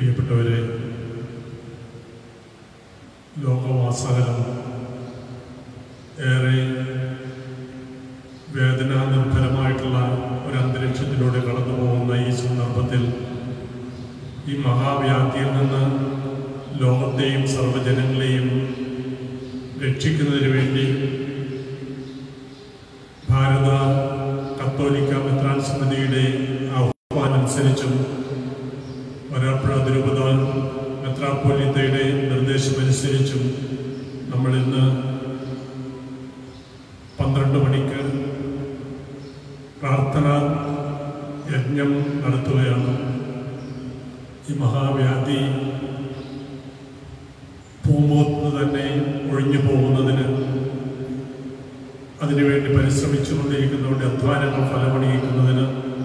പ്രിയപ്പെട്ടവരെ ലോകവാസകലം ഏറെ വേദനാനിർഭരമായിട്ടുള്ള ഒരു അന്തരീക്ഷത്തിലൂടെ കടന്നു പോകുന്ന ഈ സന്ദർഭത്തിൽ ഈ മഹാവ്യാധിയിൽ നിന്ന് ലോകത്തെയും സർവ്വജനങ്ങളെയും രക്ഷിക്കുന്നതിന് വേണ്ടി ഭാരത കത്തോലിക്ക മെത്രാൻ സമിതിയുടെ ആഹ്വാനമനുസരിച്ചും വരാപ്പുഴ തിരുപത മെത്രാപ്പോലിത്തയുടെ നിർദ്ദേശമനുസരിച്ചും നമ്മൾ ഇന്ന് പന്ത്രണ്ട് മണിക്ക് പ്രാർത്ഥന യജ്ഞം നടത്തുകയാണ് ഈ മഹാവ്യാധി പൂമ്പോത്ത് തന്നെ ഒഴിഞ്ഞു പോകുന്നതിന് അതിനുവേണ്ടി പരിശ്രമിച്ചുകൊണ്ടിരിക്കുന്നവരുടെ അധ്വാനങ്ങൾ ഫലമണിയിക്കുന്നതിന്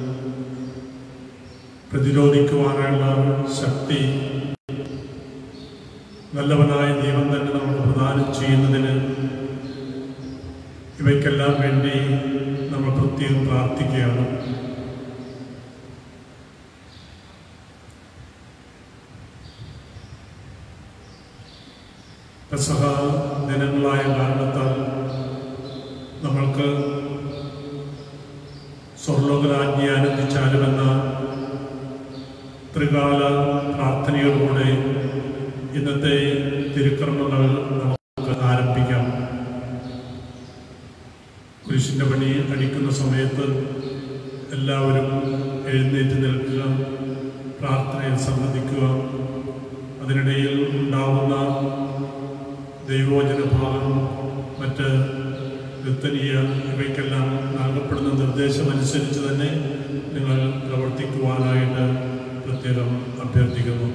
പ്രതിരോധിക്കുവാനുള്ള ശക്തി നല്ലവനായ ദൈവം തന്നെ നമുക്ക് പ്രദാനം ചെയ്യുന്നതിന് ഇവയ്ക്കെല്ലാം വേണ്ടി നമ്മൾ പ്രത്യേകം പ്രാർത്ഥിക്കുകയാണ് പെസഹ ദിനങ്ങളായ കാരണത്താൽ നമ്മൾക്ക് സ്വർലോകരാജ്ഞി ആനന്ദിച്ചാലുമെന്ന ത്രികാല പ്രാർത്ഥനയോടുകൂടെ ഇന്നത്തെ തിരുക്കർമ്മങ്ങൾ നമുക്ക് ആരംഭിക്കാം കുരിശിൻ്റെ പണി അടിക്കുന്ന സമയത്ത് എല്ലാവരും എഴുന്നേറ്റ് നിൽക്കുക പ്രാർത്ഥനയിൽ സംബന്ധിക്കുക അതിനിടയിൽ ഉണ്ടാവുന്ന ദൈവോചന ഭാഗം മറ്റ് കീർത്തനീയ ഇവയ്ക്കെല്ലാം നൽകപ്പെടുന്ന നിർദ്ദേശമനുസരിച്ച് തന്നെ നിങ്ങൾ പ്രവർത്തിക്കുവാനായിട്ട് പ്രത്യേകം അഭ്യർത്ഥിക്കുന്നു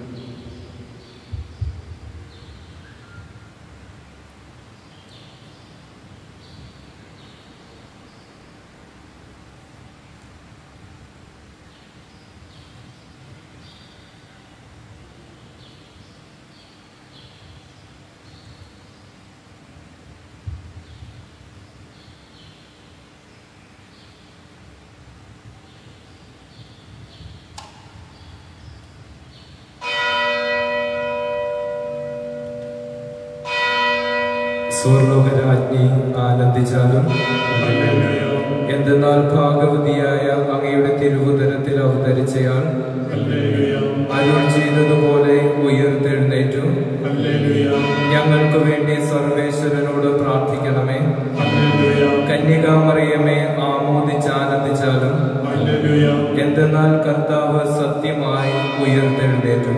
സ്വർലോകരാജ്ഞി ആനന്ദിച്ചാലും എന്തെന്നാൽ ഭാഗവതിയായ അങ്ങയുടെ തിരുവുതരത്തിൽ അവതരിച്ചയാൾ അരുൾ ചെയ്തതുപോലെ ഉയർത്തെഴുന്നേറ്റു ഞങ്ങൾക്ക് വേണ്ടി സർവേശ്വരനോട് പ്രാർത്ഥിക്കണമേ കന്യകാമറിയമേ ആമോദിച്ച് ആനന്ദിച്ചാലും എന്തെന്നാൽ കർത്താവ് സത്യമായി ഉയർത്തെഴുന്നേറ്റു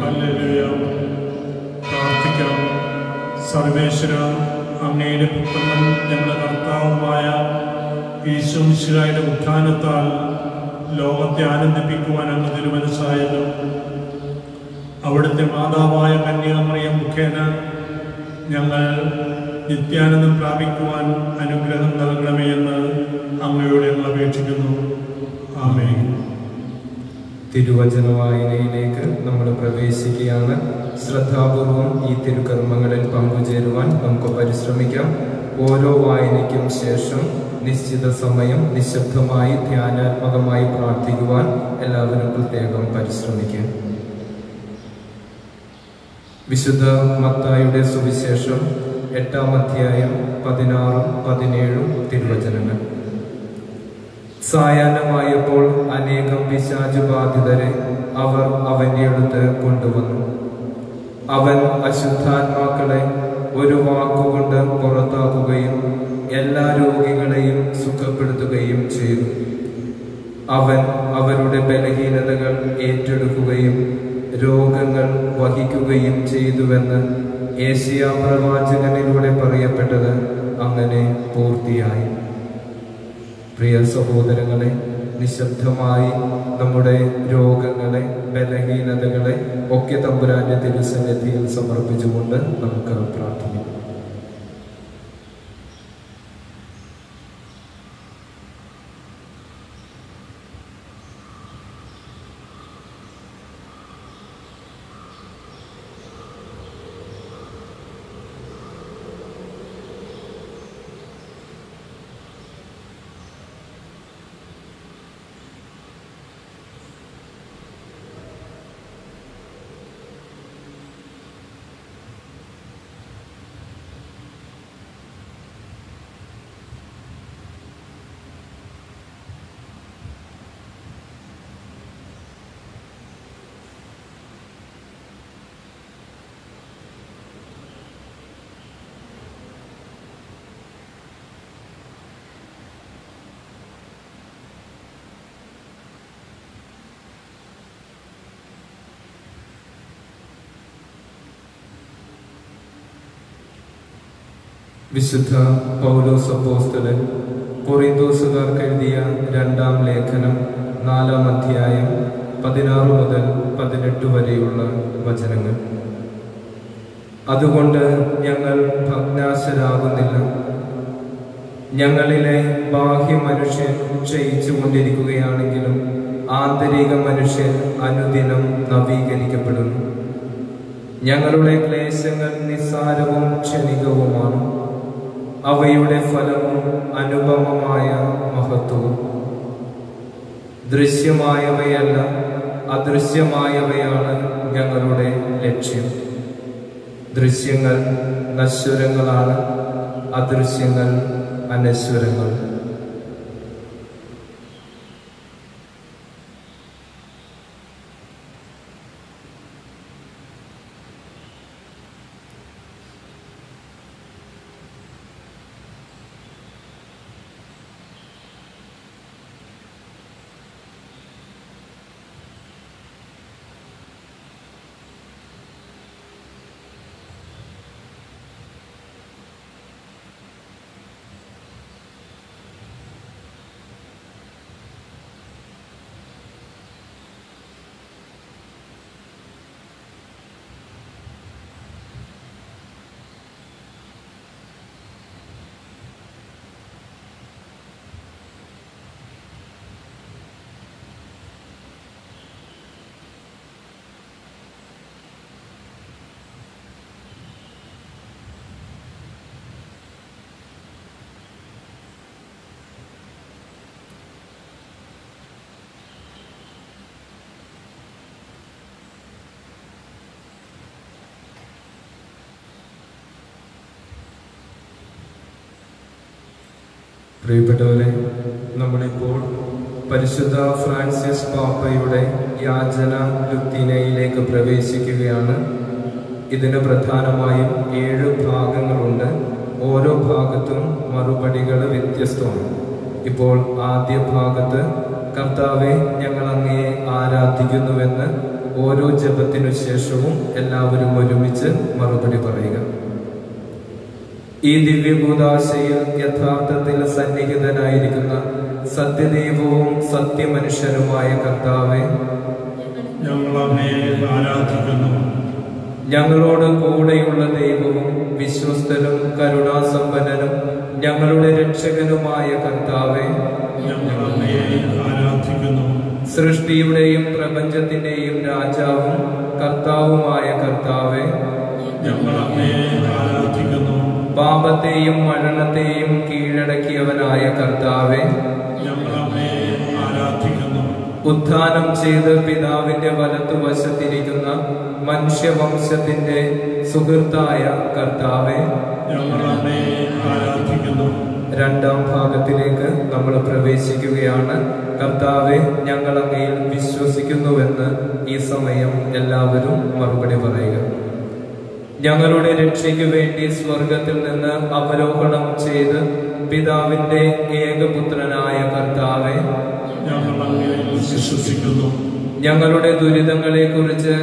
പ്രാർത്ഥിക്കാം സർവേശ്വര അങ്ങയുടെ പുത്രനും ഞങ്ങളുടെ കർത്താവുമായ ഈശ്വംശികായുടെ ഉത്ഥാനത്താൽ ലോകത്തെ ആനന്ദിപ്പിക്കുവാൻ അങ്ങ് തിരുമനസ്സായല്ലോ അവിടുത്തെ മാതാവായ കന്യാമറിയം മുഖേന ഞങ്ങൾ നിത്യാനന്ദം പ്രാപിക്കുവാൻ അനുഗ്രഹം നൽകണമേ എന്ന് അങ്ങയോട് ഞങ്ങൾ അപേക്ഷിക്കുന്നു ആമേ തിരുവചന വായനയിലേക്ക് നമ്മൾ പ്രവേശിക്കുകയാണ് ശ്രദ്ധാപൂർവം ഈ തിരുക്കർമ്മങ്ങളിൽ പങ്കുചേരുവാൻ നമുക്ക് പരിശ്രമിക്കാം ഓരോ വായനയ്ക്കും ശേഷം നിശ്ചിത സമയം നിശബ്ദമായി ധ്യാനാത്മകമായി പ്രാർത്ഥിക്കുവാൻ എല്ലാവരും പ്രത്യേകം പരിശ്രമിക്കുക വിശുദ്ധ മത്തായുടെ സുവിശേഷം എട്ടാം അധ്യായം പതിനാറും പതിനേഴും തിരുവചനങ്ങൾ സായാഹ്നമായപ്പോൾ അനേകം പിശാചു ബാധിതരെ അവർ അവന്റെ അടുത്ത് കൊണ്ടുവന്നു അവൻ അശുദ്ധാത്മാക്കളെ ഒരു വാക്കുകൊണ്ട് പുറത്താക്കുകയും എല്ലാ രോഗികളെയും സുഖപ്പെടുത്തുകയും ചെയ്തു അവൻ അവരുടെ ബലഹീനതകൾ ഏറ്റെടുക്കുകയും രോഗങ്ങൾ വഹിക്കുകയും ചെയ്തുവെന്ന് ഏഷ്യ പ്രവാചകനിലൂടെ പറയപ്പെട്ടത് അങ്ങനെ പൂർത്തിയായി പ്രിയ സഹോദരങ്ങളെ നിശബ്ദമായി നമ്മുടെ രോഗങ്ങളെ ബലഹീനതകളെ ഒക്കെ തമ്പുരാന്റെ തിരുസന്നിധിയിൽ സമർപ്പിച്ചുകൊണ്ട് നമുക്ക് പ്രാർത്ഥിക്കാം വിശുദ്ധ പൗലോസ് അപ്പോസ്തലൻ കൊറിന്തോസുകാർക്ക് എഴുതിയ രണ്ടാം ലേഖനം നാലാം അധ്യായം പതിനാറ് മുതൽ പതിനെട്ട് വരെയുള്ള വചനങ്ങൾ അതുകൊണ്ട് ഞങ്ങൾ ഭഗ്നാശരാകുന്നില്ല ഞങ്ങളിലെ ബാഹ്യ മനുഷ്യൻ ക്ഷയിച്ചു കൊണ്ടിരിക്കുകയാണെങ്കിലും ആന്തരിക മനുഷ്യൻ അനുദിനം നവീകരിക്കപ്പെടുന്നു ഞങ്ങളുടെ ക്ലേശങ്ങൾ നിസ്സാരവും ക്ഷണികവുമാണ് അവയുടെ ഫലവും അനുപമമായ മഹത്വവും ദൃശ്യമായവയല്ല അദൃശ്യമായവയാണ് ഞങ്ങളുടെ ലക്ഷ്യം ദൃശ്യങ്ങൾ നശ്വരങ്ങളാണ് അദൃശ്യങ്ങൾ അനശ്വരങ്ങൾ പ്രിയപ്പെട്ടവരെ നമ്മളിപ്പോൾ പരിശുദ്ധ ഫ്രാൻസിസ് പാപ്പയുടെ യാചന ലുത്തീനയിലേക്ക് പ്രവേശിക്കുകയാണ് ഇതിന് പ്രധാനമായും ഏഴ് ഭാഗങ്ങളുണ്ട് ഓരോ ഭാഗത്തും മറുപടികൾ വ്യത്യസ്തമാണ് ഇപ്പോൾ ആദ്യ ഭാഗത്ത് കർത്താവെ ഞങ്ങൾ അങ്ങയെ ആരാധിക്കുന്നുവെന്ന് ഓരോ ജപത്തിനു ശേഷവും എല്ലാവരും ഒരുമിച്ച് മറുപടി പറയുക ഈ ദിവ്യഭൂതാശയിൽ യഥാർത്ഥത്തിൽ സന്നിഹിതനായിരിക്കുന്ന സത്യദൈവവും സത്യമനുഷ്യനുമായ കർത്താവെ ഞങ്ങൾ അങ്ങയെ ആരാധിക്കുന്നു ഞങ്ങളോട് കൂടെയുള്ള ദൈവവും വിശ്വസ്തനും കരുണാസമ്പന്നനും ഞങ്ങളുടെ രക്ഷകനുമായ കർത്താവെ ഞങ്ങൾ അങ്ങയെ ആരാധിക്കുന്നു സൃഷ്ടിയുടെയും പ്രപഞ്ചത്തിന്റെയും രാജാവും കർത്താവുമായ കർത്താവെ ഞങ്ങൾ അങ്ങയെ ആരാധിക്കുന്നു പാപത്തെയും മരണത്തെയും കീഴടക്കിയവനായ കർത്താവെ ഞങ്ങൾ അങ്ങയെ ആരാധിക്കുന്നു ഉത്ഥാനം ചെയ്ത് പിതാവിന്റെ വലത്തുവശത്തിരിക്കുന്ന മനുഷ്യവംശത്തിന്റെ സുഹൃത്തായ കർത്താവെ ഞങ്ങൾ അങ്ങയെ ആരാധിക്കുന്നു രണ്ടാം ഭാഗത്തിലേക്ക് നമ്മൾ പ്രവേശിക്കുകയാണ് കർത്താവെ ഞങ്ങൾ അങ്ങയിൽ വിശ്വസിക്കുന്നുവെന്ന് ഈ സമയം എല്ലാവരും മറുപടി പറയുക ഞങ്ങളുടെ രക്ഷയ്ക്ക് വേണ്ടി സ്വർഗത്തിൽ നിന്ന് അവലോകനം ചെയ്ത് പിതാവിന്റെ ഏകപുത്രനായ കർത്താവെ ഞങ്ങൾ അങ്ങയെ വിശ്വസിക്കുന്നു ഞങ്ങളുടെ ദുരിതങ്ങളെ കുറിച്ച്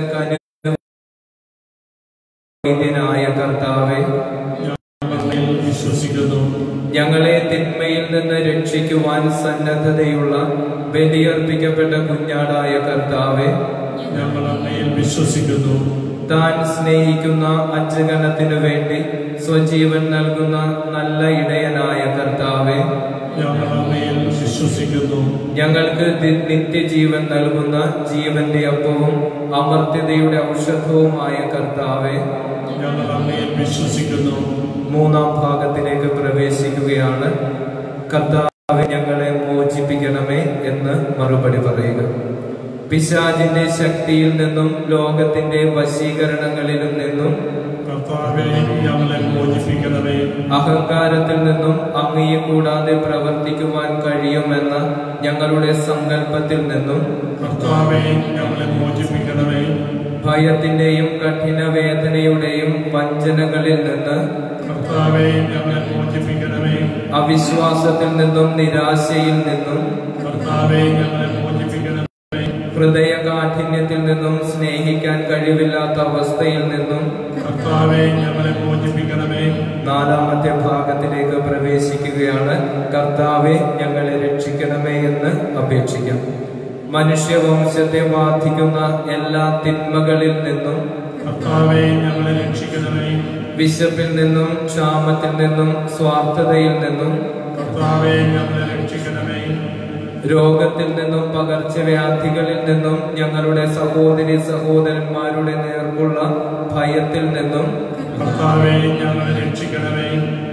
കനിനായ കർത്താവെ ഞങ്ങൾ അങ്ങയെ വിശ്വസിക്കുന്നു ഞങ്ങളെ തിന്മയിൽ നിന്ന് രക്ഷിക്കുവാൻ സന്നദ്ധതയുള്ള ബലിയർപ്പിക്കപ്പെട്ട കുഞ്ഞാടായ കർത്താവെ ഞങ്ങൾ അങ്ങയിൽ വിശ്വസിക്കുന്നു താൻ സ്നേഹിക്കുന്ന അജ്ജഗണത്തിനു വേണ്ടി സ്വജീവൻ നൽകുന്ന നല്ല ഇടയനായ കർത്താവെ ഞങ്ങൾ അങ്ങയിൽ വിശ്വസിക്കുന്നു ഞങ്ങൾക്ക് തി- നിത്യജീവൻ നൽകുന്ന ജീവന്റെ അപ്പവും അമർത്യതയുടെ ഔഷധവുമായ കർത്താവെ ഞങ്ങൾ അങ്ങയിൽ വിശ്വസിക്കുന്നു മൂന്നാം ഭാഗത്തിലേക്ക് പ്രവേശിക്കുകയാണ് കർത്താവെ ഞങ്ങളെ മോചിപ്പിക്കണമേ എന്ന് മറുപടി പറയുക പിശാചിന്റെ ശക്തിയിൽ നിന്നും ലോകത്തിന്റെ വശീകരണങ്ങളിലും നിന്നും കർത്താവെ ഞങ്ങളെ മോചിപ്പിക്കണമേ അഹങ്കാരത്തിൽ നിന്നും അങ്ങയെ കൂടാതെ പ്രവർത്തിക്കുവാൻ കഴിയുമെന്ന ഞങ്ങളുടെ സങ്കല്പത്തിൽ നിന്നും കർത്താവെ ഞങ്ങളെ മോചിപ്പിക്കണമേ ഭയത്തിന്റെയും കഠിന വേദനയുടെയും വഞ്ചനകളിൽ നിന്ന് കർത്താവെ ഞങ്ങളെ മോചിപ്പിക്കണമേ അവിശ്വാസത്തിൽ നിന്നും നിരാശയിൽ നിന്നും കർത്താവെ ഞങ്ങളെ മോചിപ്പിക്കണമേ ഹൃദയകാഠിന്യത്തിൽ നിന്നും സ്നേഹിക്കാൻ കഴിവില്ലാത്ത അവസ്ഥയിൽ നിന്നും കർത്താവെ ഞങ്ങളെ മോചിപ്പിക്കണമേ നാലാമത്തെ ഭാഗത്തിലേക്ക് പ്രവേശിക്കുകയാണ് കർത്താവെ ഞങ്ങളെ രക്ഷിക്കണമേ എന്ന് അപേക്ഷിക്കാം മനുഷ്യവംശത്തെ ബാധിക്കുന്ന എല്ലാ തിന്മകളിൽ നിന്നും കർത്താവെ ഞങ്ങളെ രക്ഷിക്കണമേ വിശപ്പിൽ നിന്നും ക്ഷാമത്തിൽ നിന്നും സ്വാർത്ഥതയിൽ നിന്നും കർത്താവെ ഞങ്ങളെ രക്ഷിക്കണമേ രോഗത്തിൽ നിന്നും പകർച്ചവ്യാധികളിൽ നിന്നും ഞങ്ങളുടെ സഹോദരി സഹോദരന്മാരുടെ നേർക്കുള്ള ഭയത്തിൽ നിന്നും കർത്താവെ ഞങ്ങളെ രക്ഷിക്കണമേ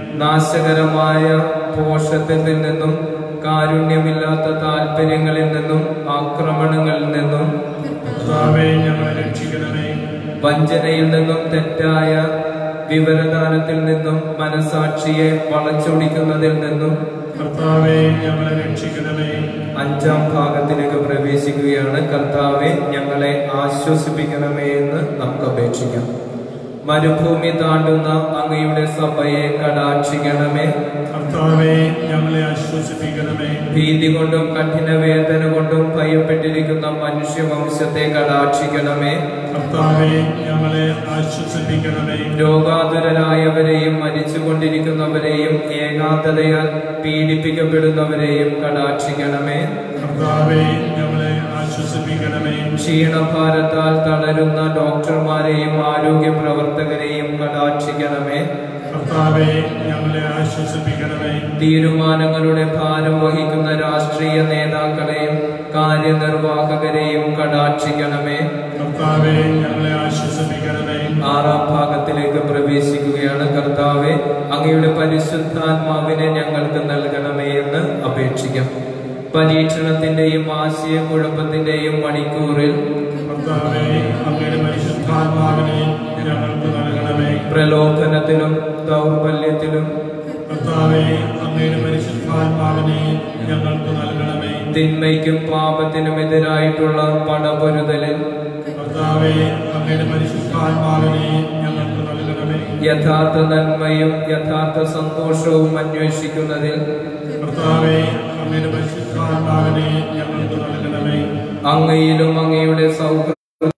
നാശകരമായ പോഷത്തിൽ നിന്നും കാരുണ്യമില്ലാത്ത താല്പര്യങ്ങളിൽ നിന്നും ആക്രമണങ്ങളിൽ നിന്നും കർത്താവെ ഞങ്ങളെ രക്ഷിക്കണമേ വഞ്ചനയിൽ നിന്നും തെറ്റായ വിവരദാനത്തിൽ നിന്നും മനസാക്ഷിയെ വളച്ചൊടിക്കുന്നതിൽ നിന്നും കർത്താവെ ഞങ്ങളെ രക്ഷിക്കണമേ അഞ്ചാം ഭാഗത്തിലേക്ക് പ്രവേശിക്കുകയാണ് കർത്താവെ ഞങ്ങളെ ആശ്വസിപ്പിക്കണമേ എന്ന് നമുക്ക് അപേക്ഷിക്കാം മരുഭൂമി താണ്ടുന്ന അങ്ങയുടെ സഭയെ കടാക്ഷിക്കണമേ കർത്താവെ ഞങ്ങളെ ആശ്വസിപ്പിക്കണമേ ഭീതി കൊണ്ടും കഠിന വേദന കൊണ്ടും ഭയപ്പെട്ടിരിക്കുന്ന മനുഷ്യവംശത്തെ കടാക്ഷിക്കണമേ കർത്താവെ ഞങ്ങളെ ആശ്വസിപ്പിക്കണമേ രോഗാതുരരായവരെയും മരിച്ചുകൊണ്ടിരിക്കുന്നവരെയും ഏകാന്തതയാൽ പീഡിപ്പിക്കപ്പെടുന്നവരെയും കടാക്ഷിക്കണമേ കർത്താവെ ഞങ്ങളെ ആശ്വസിപ്പിക്കണമേ ക്ഷീണഭാരത്താൽ തളരുന്ന ഡോക്ടർമാരെയും ആരോഗ്യ പ്രവർത്തകരെയും കടാക്ഷിക്കണമേ കർത്താവെ ഞങ്ങളെ ആശ്വസിപ്പിക്കണമേ തീരുമാനങ്ങളുടെ ഭാരം വഹിക്കുന്ന രാഷ്ട്രീയ നേതാക്കളെയും കാര്യനിർവാഹകരെയും കടാക്ഷിക്കണമേ കർത്താവെ ഞങ്ങളെ ആശ്വസിപ്പിക്കണമേ ആറാം ഭാഗത്തിലേക്ക് പ്രവേശിക്കുകയാണ് കർത്താവെ അങ്ങയുടെ പരിശുദ്ധാത്മാവിനെ ഞങ്ങൾക്ക് നൽകണമേ എന്ന് അപേക്ഷിക്കാം പരീക്ഷണത്തിന്റെയും ആശയക്കുഴപ്പത്തിന്റെയും മണിക്കൂറിൽ കർത്താവെ അങ്ങയുടെ പരിശുദ്ധാത്മാവിനെ ഞങ്ങൾക്ക് നൽകണമേ പ്രലോഭനത്തിലും ദൗർബല്യത്തിലും കർത്താവെ അങ്ങയുടെ പരിശുദ്ധാത്മാവിനെ ഞങ്ങൾക്ക് നൽകണമേ തിന്മയ്ക്കും പാപത്തിനും എതിരായിട്ടുള്ള പടപൊരുതലിൽ കർത്താവെ അങ്ങയുടെ പരിശുദ്ധാത്മാവിനെ ഞങ്ങൾക്ക് നൽകണമേ യഥാർത്ഥ നന്മയും യഥാർത്ഥ സന്തോഷവും അന്വേഷിക്കുന്നതിൽ കർത്താവെ അങ്ങയുടെ പരിശുദ്ധാത്മാവിനെ ഞങ്ങൾക്ക് നൽകണമേ അങ്ങയിലും അങ്ങയുടെ സൗഹൃദം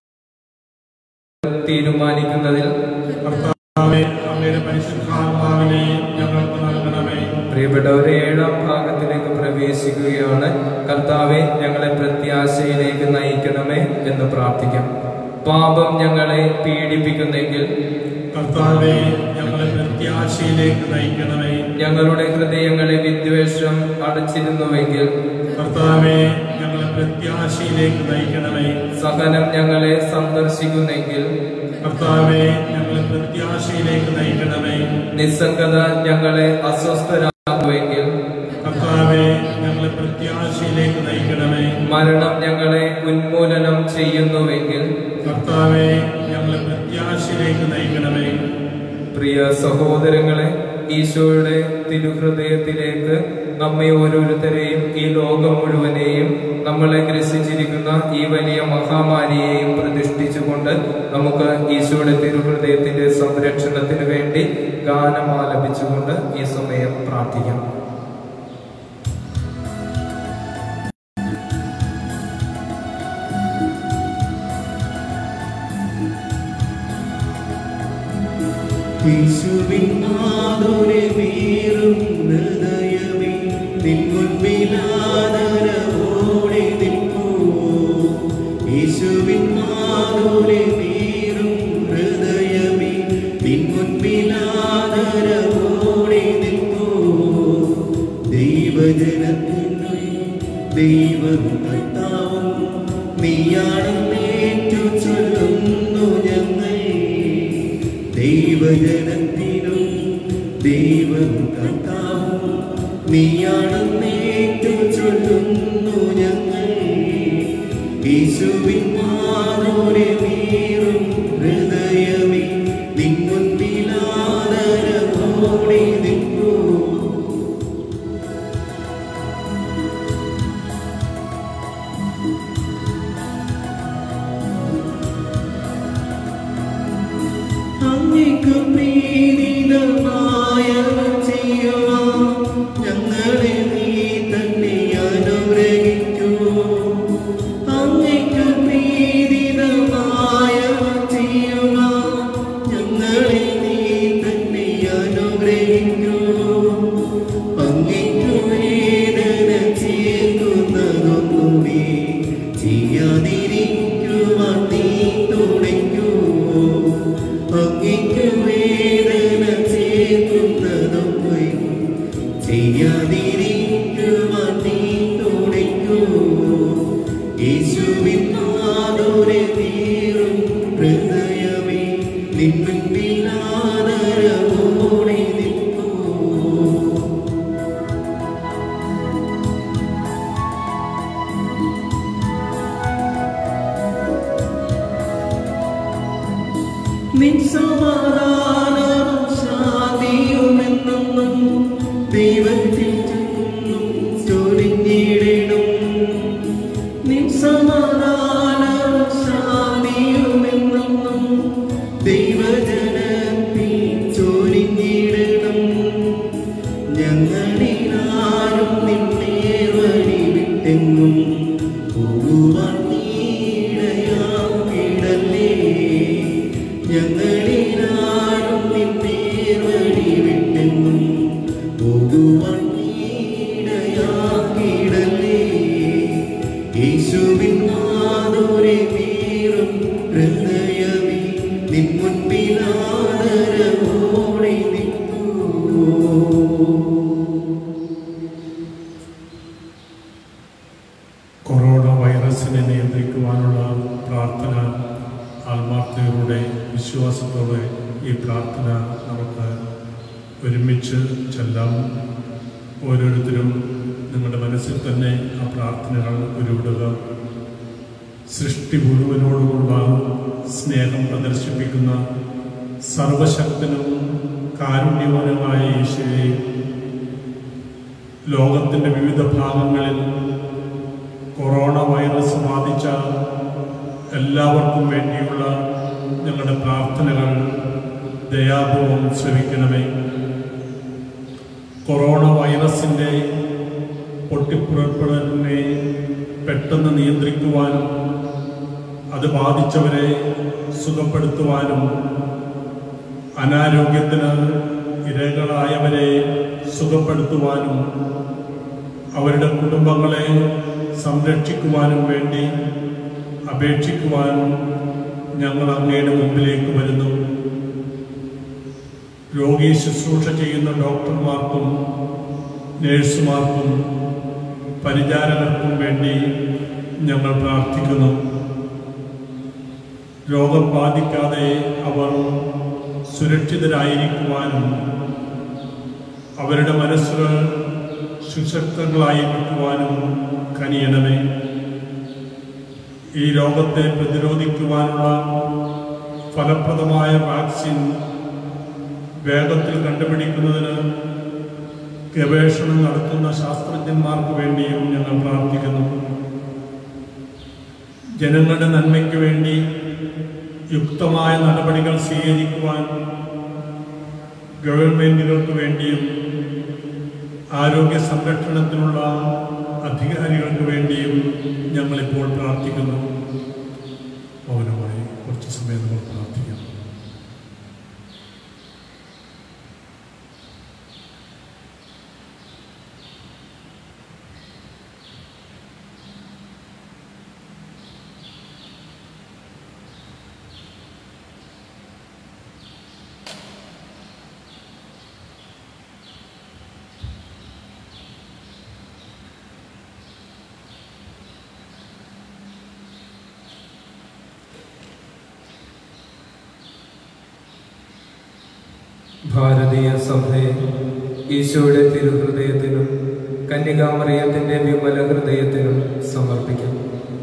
തീരുമാനിക്കുന്നതിൽ കർത്താവെ അങ്ങയുടെ പരിശുദ്ധാത്മാവിനെ ഞങ്ങൾക്ക് നൽകണമേ പ്രിയപ്പെട്ടവരെ ഏഴാം ഭാഗത്തിലേക്ക് പ്രവേശിക്കുകയാണ് കർത്താവെ ഞങ്ങളെ പ്രത്യാശയിലേക്ക് നയിക്കണമേ എന്ന് പ്രാർത്ഥിക്കാം പാപം ഞങ്ങളെ പീഡിപ്പിക്കുന്നെങ്കിൽ കർത്താവെ ഞങ്ങളെ പ്രത്യാശയിലേക്ക് നയിക്കണമേ ഞങ്ങളുടെ ഹൃദയങ്ങളെ വിദ്വേഷം അടച്ചിരുന്നുവെങ്കിൽ കർത്താവെ ഞങ്ങളെ പ്രത്യാശയിലേക്ക് നയിക്കണമേ സഹനം ഞങ്ങളെ സന്ദർശിക്കുന്നെങ്കിൽ കർത്താവെ ഞങ്ങളെ പ്രത്യാശയിലേക്ക് നയിക്കണമേ നിസ്സംഗത ഞങ്ങളെ അസ്വസ്ഥരാക്കുമെങ്കിൽ കർത്താവെ ഞങ്ങളെ പ്രത്യാശയിലേക്ക് നയിക്കണമേ മരണം ഞങ്ങളെ ഉന്മൂലനം ചെയ്യുന്നുവെങ്കിൽ കർത്താവെ ഞങ്ങളെ പ്രത്യാശയിലേക്ക് നയിക്കണമേ പ്രിയ സഹോദരങ്ങളെ ഈശോയുടെ തിരുഹൃദയത്തിലേക്ക് നമ്മെ ഓരോരുത്തരെയും ഈ ലോകം മുഴുവനെയും നമ്മളെ ഗ്രസിച്ചിരിക്കുന്ന ഈ വലിയ മഹാമാരിയെയും പ്രതിഷ്ഠിച്ചുകൊണ്ട് നമുക്ക് ഈശോയുടെ തിരുഹൃദയത്തിന്റെ സംരക്ഷണത്തിന് വേണ്ടി ഗാനം ആലപിച്ചുകൊണ്ട് ഈ സമയം പ്രാർത്ഥിക്കാം യേശുവിൻ മാധുര്യമേറും ഹൃദയമേ നിൻ മുൻപിലാദരവോടെ നിൽക്കൂ യേശുവിൻ മാധുര്യമേറും ഹൃദയമേ നിൻ മുൻപിലാദരവോടെ നിൽക്കൂ ദൈവജനത്തിൻ്റെ ദൈവവും കർത്താവും നീയാണെന്നേറ്റു ചൊല്ലുന്നു ഞങ്ങൾ ദൈവജനത്തിനും ദൈവം കർത്താവും നീയാണെന്നേറ്റു ചൊല്ലുന്നു ഞങ്ങൾ യേശുവിൻ മാധുര്യമേറും ഹൃദയമേ നിൻ മുൻപിലാദരവോടെ നിൽക്കൂ അങ്ങേക്ക് പ്രീതിതമായ ചെയ്യുവാൻ ഞങ്ങളെ നീ തന്നെ അനുഗ്രഹിക്കൂ അങ്ങേക്ക് കണ്ണതിരിക്കുവാൻ നീ തുടിക്കൂ യേശുവിൻ മാധുരെ തീരും ഹൃദയമേ നിൻമുൻപിൽ ആദരവോടെ നിൽക്കൂ നിൻ സമാധാനവും ശാന്തിയുമെന്നും ദൈവത്തിൽ ചെന്നും ചൊരിഞ്ഞിടണം നിൻ സമാധാനവും ശാന്തിയുമെന്നും ദൈവജനത്തിൽ ചൊരിഞ്ഞിടണം ഞങ്ങളിലാരും നിന്നെ വഴി വിട്ടെങ്ങും പോകുവാൻ നീടയാക്കിടല്ലേ ഞങ്ങളിലാരും നിന്നെ വഴി വിട്ടെങ്ങും പോകുവാൻ നീടയാക്കിടല്ലേ യേശുവിൻ മാധുരെ തീരും ഹൃദയമേ നിൻ മുൻപിൽ ആദരവോടെ നിൽക്കൂ കൊറോണ വൈറസിനെ നിയന്ത്രിക്കുവാനുള്ള പ്രാർത്ഥന ആത്മാർത്ഥതയോടെ വിശ്വാസത്തോടെ ഈ പ്രാർത്ഥന നമുക്ക് ഒരുമിച്ച് ചെല്ലാം ഓരോരുത്തരും നിങ്ങളുടെ മനസ്സിൽ തന്നെ ആ പ്രാർത്ഥനകൾ ഉരുവിടുക സൃഷ്ടി മുഴുവനോടുമുള്ള സ്നേഹം പ്രദർശിപ്പിക്കുന്ന സർവശക്തനും കാരുണ്യവാനുമായ ഈശോയെ ലോകത്തിൻ്റെ വിവിധ ഭാഗങ്ങളിൽ കൊറോണ വൈറസ് ബാധിച്ച എല്ലാവർക്കും വേണ്ടിയുള്ള ഞങ്ങളുടെ പ്രാർത്ഥനകൾ ദയാപൂർവം ശ്രവിക്കണമേ കൊറോണ വൈറസിൻ്റെ പൊട്ടിപ്പുറപ്പെടലിനെ പെട്ടെന്ന് നിയന്ത്രിക്കുവാനും അത് ബാധിച്ചവരെ സുഖപ്പെടുത്തുവാനും അനാരോഗ്യത്തിന് ഇരകളായവരെ സുഖപ്പെടുത്തുവാനും അവരുടെ കുടുംബങ്ങളെ സംരക്ഷിക്കുവാനും വേണ്ടി അപേക്ഷിക്കുവാൻ ഞങ്ങൾ അങ്ങയുടെ മുമ്പിലേക്ക് വരുന്നു രോഗി ശുശ്രൂഷ ചെയ്യുന്ന ഡോക്ടർമാർക്കും നേഴ്സുമാർക്കും പരിചാരകർക്കും വേണ്ടി ഞങ്ങൾ പ്രാർത്ഥിക്കുന്നു രോഗം ബാധിക്കാതെ അവർ സുരക്ഷിതരായിരിക്കുവാനും അവരുടെ മനസ്സുകൾ സുശക്തങ്ങളായിരിക്കുവാനും കനിയണമേ ഈ രോഗത്തെ പ്രതിരോധിക്കുവാനുള്ള ഫലപ്രദമായ വാക്സിൻ വേഗത്തിൽ കണ്ടുപിടിക്കുന്നതിന് ഗവേഷണം നടത്തുന്ന ശാസ്ത്രജ്ഞന്മാർക്ക് വേണ്ടിയും ഞങ്ങൾ പ്രാർത്ഥിക്കുന്നു ജനങ്ങളുടെ നന്മയ്ക്ക് വേണ്ടി യുക്തമായ നടപടികൾ സ്വീകരിക്കുവാൻ ഗവൺമെൻറ്റുകൾക്ക് വേണ്ടിയും ആരോഗ്യ സംരക്ഷണത്തിനുള്ള അധികാരികൾക്ക് വേണ്ടിയും ഞങ്ങളിപ്പോൾ പ്രാർത്ഥിക്കുന്നു മൗനമായി കുറച്ച് സമയം നമ്മൾ പ്രാർത്ഥിക്കാം ഭാരതീയ സഭയെ ഈശോയുടെ തിരുഹൃദയത്തിനും കന്യകാമറിയത്തിന്റെ വിമല ഹൃദയത്തിനും സമർപ്പിക്കാം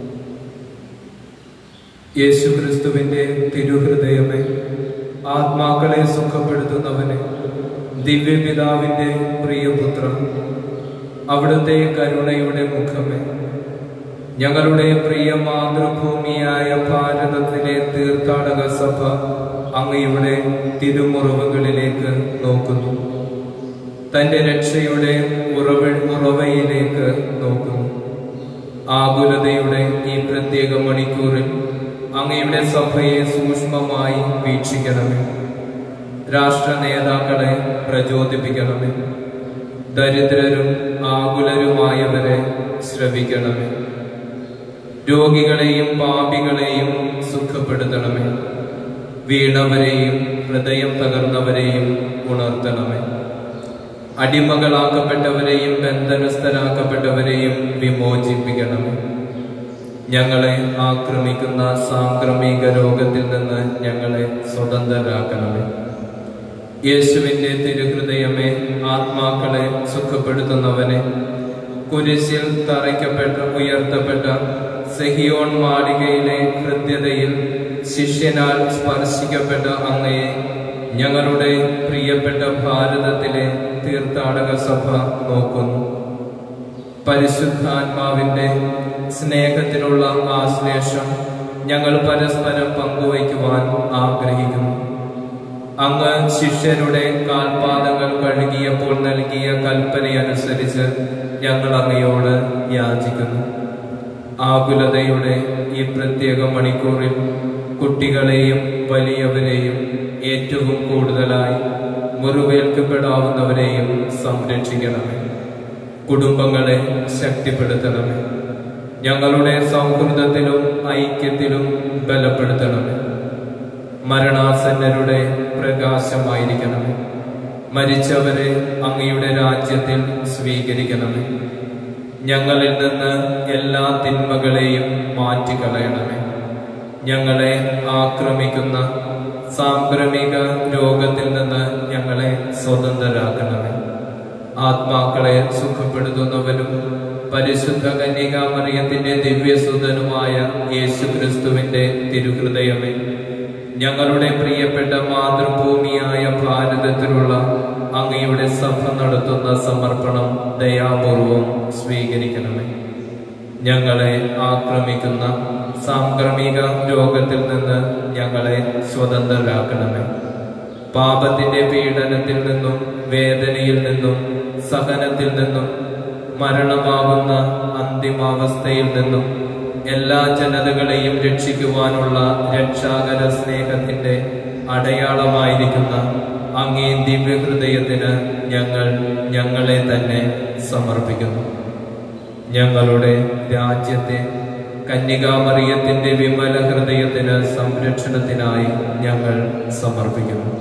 യേശു ക്രിസ്തുവിന്റെ തിരുഹൃദയമേ ആത്മാക്കളെ സുഖപ്പെടുത്തുന്നവനെ ദിവ്യപിതാവിന്റെ പ്രിയപുത്ര അവിടുത്തെ കരുണയുടെ മുഖമേ ഞങ്ങളുടെ പ്രിയ മാതൃഭൂമിയായ ഭാരതത്തിലെ തീർത്ഥാടക സഭ അങ്ങയുടെ തിരുമുറവുകളിലേക്ക് നോക്കുന്നു തന്റെ രക്ഷയുടെ ഉറവ ഉറവയിലേക്ക് നോക്കുന്നു ആകുലതയുടെ ഈ പ്രത്യേക മണിക്കൂറിൽ അങ്ങയുടെ സഭയെ സൂക്ഷ്മമായി വീക്ഷിക്കണമേ രാഷ്ട്ര നേതാക്കളെ പ്രചോദിപ്പിക്കണമേ ദരിദ്രരും ആകുലരുമായവരെ ശ്രവിക്കണമേ രോഗികളെയും പാപികളെയും സുഖപ്പെടുത്തണമേ വീണവരെയും ഹൃദയം തകർന്നവരെയും ഉണർത്തണമേ അടിമകളാക്കപ്പെട്ടവരെയും ബന്ധനസ്ഥരാക്കപ്പെട്ടവരെയും വിമോചിപ്പിക്കണമേ ഞങ്ങളെ ആക്രമിക്കുന്ന സാംക്രമിക രോഗത്തിൽ നിന്ന് ഞങ്ങളെ സ്വതന്ത്രരാക്കണമേ യേശുവിന്റെ തിരുഹൃദയമേ ആത്മാക്കളെ സുഖപ്പെടുത്തുന്നവനെ കുരിശിൽ തറയ്ക്കപ്പെട്ട ഉയർത്തപ്പെട്ട സെഹിയോൺ മാളികയിലെ ഹൃദ്യതയിൽ ശിഷ്യനാൽ സ്പർശിക്കപ്പെട്ട അങ്ങയെ ഞങ്ങളുടെ പ്രിയപ്പെട്ട ഭാരതത്തിലെ തീർത്ഥാടക സഭ നോക്കുന്നു പരിശുദ്ധാത്മാവിന്റെ സ്നേഹത്തിലുള്ള ആശ്ലേഷം ഞങ്ങൾ പരസ്പരം പങ്കുവയ്ക്കുവാൻ ആഗ്രഹിക്കുന്നു അങ്ങ് ശിഷ്യരുടെ കാൽപാദങ്ങൾ കഴുകിയപ്പോൾ നൽകിയ കൽപ്പനയനുസരിച്ച് ഞങ്ങൾ അങ്ങയോട് യാചിക്കുന്നു ആകുലതയുടെ ഈ പ്രത്യേക മണിക്കൂറിൽ കുട്ടികളെയും വലിയവരെയും ഏറ്റവും കൂടുതലായി മുറിവേൽക്കപ്പെടാവുന്നവരെയും സംരക്ഷിക്കണമേ കുടുംബങ്ങളെ ശക്തിപ്പെടുത്തണമേ ഞങ്ങളുടെ സൗഹൃദത്തിലും ഐക്യത്തിലും ബലപ്പെടുത്തണമേ മരണാസന്നരുടെ പ്രകാശമായിരിക്കണമേ മരിച്ചവരെ അങ്ങയുടെ രാജ്യത്തിൽ സ്വീകരിക്കണമേ ഞങ്ങളിൽ നിന്ന് എല്ലാ തിന്മകളെയും മാറ്റിക്കളയണമേ ഞങ്ങളെ ആക്രമിക്കുന്ന സാംക്രമിക രോഗത്തിൽ നിന്ന് ഞങ്ങളെ സ്വതന്ത്രരാക്കണമേ ആത്മാക്കളെ സുഖപ്പെടുത്തുന്നവനും പരിശുദ്ധ കന്യകാമറിയത്തിന്റെ ദിവ്യസുതനുമായ യേശു ക്രിസ്തുവിന്റെ തിരുഹൃദയമേ ഞങ്ങളുടെ പ്രിയപ്പെട്ട മാതൃഭൂമിയായ ഭാരതത്തിലുള്ള അങ്ങയുടെ സഭ നടത്തുന്ന സമർപ്പണം ദയാപൂർവം സ്വീകരിക്കണമേ ഞങ്ങളെ ആക്രമിക്കുന്ന സാംക്രമിക രോഗത്തിൽ നിന്ന് ഞങ്ങളെ സ്വതന്ത്രരാക്കണമേ പാപത്തിന്റെ പീഡനത്തിൽ നിന്നും വേദനയിൽ നിന്നും സഹനത്തിൽ നിന്നും മരണമാകുന്ന അന്തിമാവസ്ഥയിൽ നിന്നും എല്ലാ ജനതകളെയും രക്ഷിക്കുവാനുള്ള രക്ഷാകര സ്നേഹത്തിന്റെ അടയാളമായിരിക്കുന്ന അങ്ങേ ദിവ്യഹൃദയത്തിന് ഞങ്ങൾ ഞങ്ങളെ തന്നെ സമർപ്പിക്കുന്നു ഞങ്ങളുടെ രാജ്യത്തെ കന്യകാമറിയത്തിന്റെ വിമല ഹൃദയത്തിന് സംരക്ഷണത്തിനായി ഞങ്ങൾ സമർപ്പിക്കുന്നു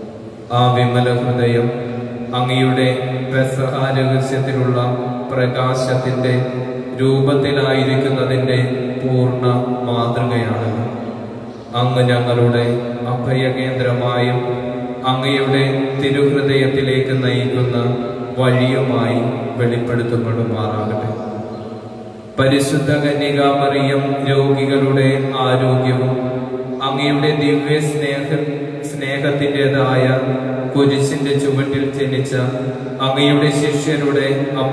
ആ വിമല ഹൃദയം അങ്ങയുടെ പെസഹ രഹസ്യത്തിലുള്ള പ്രകാശത്തിന്റെ രൂപത്തിലായിരിക്കുന്നതിന്റെ പൂർണ്ണ മാതൃകയാണ് അങ്ങ് ഞങ്ങളുടെ അഭയകേന്ദ്രമായും അങ്ങയുടെ തിരുഹൃദയത്തിലേക്ക് നയിക്കുന്ന വഴിയുമായി വെളിപ്പെടുത്തപ്പെടുമാറാകട്ടെ പരിശുദ്ധ കന്യകാമറിയം രോഗികളുടെ ആരോഗ്യവും അങ്ങയുടെ ദിവ്യ സ്നേഹ സ്നേഹത്തിൻ്റെതായ കുരിശിന്റെ ചുവട്ടിൽ ജനിച്ച അങ്ങയുടെ ശിഷ്യരുടെ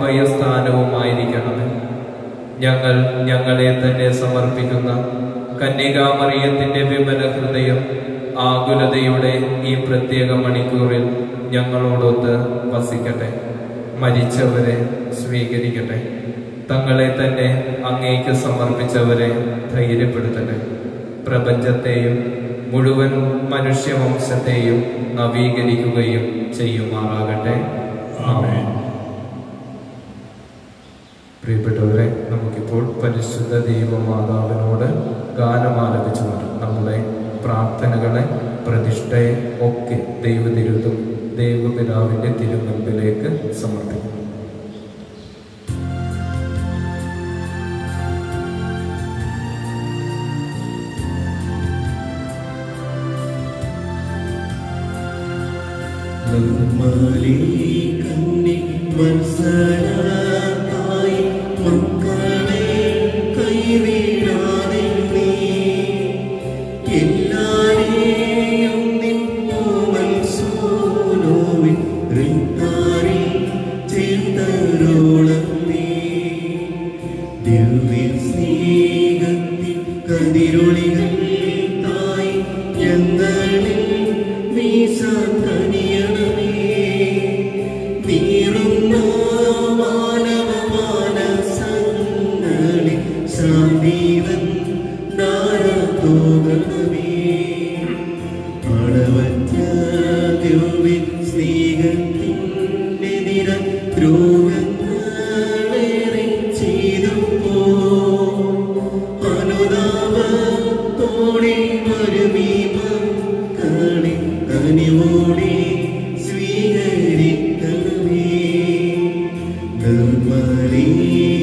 അഭയസ്ഥാനവുമായിരിക്കണമേ ഞങ്ങൾ ഞങ്ങളെ തന്നെ സമർപ്പിക്കുന്ന കന്യകാമറിയത്തിന്റെ വിമല ഹൃദയം ആകുലതയുടെ ഈ പ്രത്യേക മണിക്കൂറിൽ ഞങ്ങളോടൊത്ത് വസിക്കട്ടെ മരിച്ചവരെ സ്വീകരിക്കട്ടെ തങ്ങളെ തന്നെ അങ്ങേക്ക് സമർപ്പിച്ചവരെ ധൈര്യപ്പെടുത്തട്ടെ പ്രപഞ്ചത്തെയും മുഴുവൻ മനുഷ്യവംശത്തെയും നവീകരിക്കുകയും ചെയ്യുമാറാകട്ടെ ആമേൻ പ്രിയപ്പെട്ടവരെ നമുക്കിപ്പോൾ പരിശുദ്ധ ദൈവമാതാവിനോട് ഗാനമാലപിച്ചുകൊണ്ട് നമ്മുടെ പ്രാർത്ഥനകളെ പ്രതിഷ്ഠയെ ഒക്കെ ദൈവതിരുത്തും ദൈവപിതാവിൻ്റെ തിരുമുൻപിലേക്ക് സമർപ്പിക്കും നമ്മളിൽ കന്നി വത്സലതായി മക്കളെ കൈവിടാതെ നീ എല്ലാരെയും നിൻ പൂവൽ സോനോവിൻ ഹൃദാരി ചേർത്തരോളം നീ ദിവ്യ സ്നേഹത്തിൻ കതിരൊളികൾ തായി ഞങ്ങളിൽ വീശാൻ കനിയണമേ നിർമ്മലേ